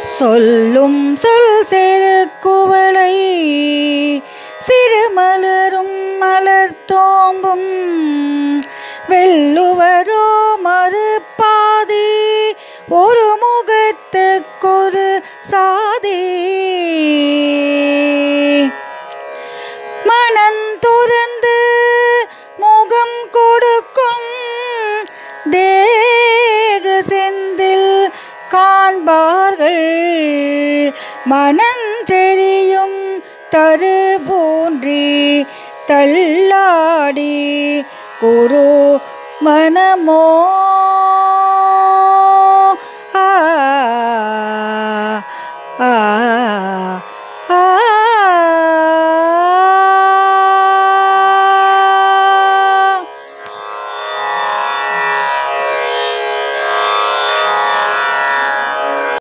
சொல்லும் சொல் செருக்குவளை சிறுமலரும் மலர் தோம்பும் வெல்லுவரோ மறுபாதி ஒரு முகத்துக்கொரு சாதி மனம் துறந்து முகம் கொடுக்கும் தேக செந்தில் காண்பார்கள் மனஞ்செறியும் தரு போன்றி தள்ளாடி குரு மனமோ